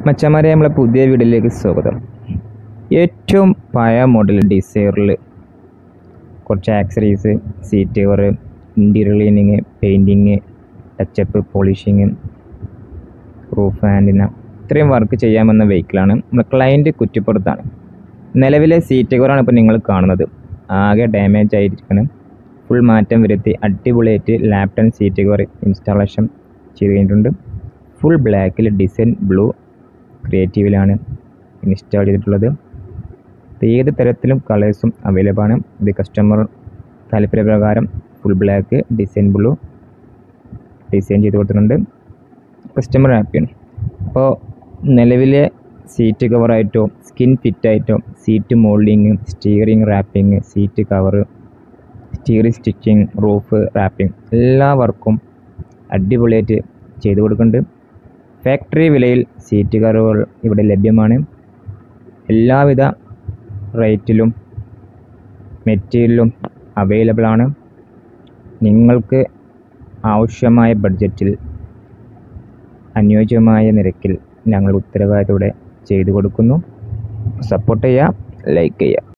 മച്ചന്മാരെ നമ്മളെ പുതിയ വീഡിയോയിലേക്ക് സ്വാഗതം ഏറ്റവും പഴയ മോഡൽ ഡിസൈറിൽ കുറച്ച് accessories seat cover interior cleaning painting touch up polishing roof ആൻഡിന ഇത്രയും വർക്ക് ചെയ്യാമെന്ന വെഹിക്കിളാണ് നമ്മുടെ ക്ലയൻറ്റ് കുറ്റിപ്പുറത്താണ് നിലവിലെ സീറ്റ് കവറാണ് ഇപ്പോൾ നിങ്ങൾ കാണുന്നത് ആകെ ഡാമേജ് ആയിരിക്കണം ഫുൾ മാറ്റം വരുത്തി അടിപൊളിയായിട്ട് ലാപ്ടൺ സീറ്റ് കവർ ഇൻസ്റ്റാളേഷൻ ചെയ്ത് കഴിഞ്ഞിട്ടുണ്ട് ഫുൾ ബ്ലാക്കിൽ ഡിസൈൻ ബ്ലൂ ക്രിയേറ്റീവിലാണ് ഇൻസ്റ്റാൾ ചെയ്തിട്ടുള്ളത് ഇത് ഏത് തരത്തിലും കളേഴ്സും അവൈലബിൾ ആണ് ഇത് കസ്റ്റമർ താല്പര്യപ്രകാരം full black design blue design ചെയ്ത് കൊടുത്തിട്ടുണ്ട് കസ്റ്റമർ ഹാപ്പിയാണ് അപ്പോൾ നിലവിലെ സീറ്റ് കവറായിട്ടോ സ്കിൻ ഫിറ്റായിട്ടോ seat moulding steering wrapping seat cover steering stitching roof wrapping എല്ലാ വർക്കും അടിപൊളിയായിട്ട് ചെയ്തു കൊടുക്കുന്നുണ്ട് ഫാക്ടറി വിലയിൽ സീറ്റ് കവറുകൾ ഇവിടെ ലഭ്യമാണ് എല്ലാവിധ റേറ്റിലും മെറ്റീരിയലും അവൈലബിൾ ആണ് നിങ്ങൾക്ക് ആവശ്യമായ ബഡ്ജറ്റിൽ അനുയോജ്യമായ നിരക്കിൽ ഞങ്ങൾ ഉത്തരവാദിത്തോടെ ചെയ്തു കൊടുക്കുന്നു സപ്പോർട്ട് ചെയ്യുക ലൈക്ക് ചെയ്യുക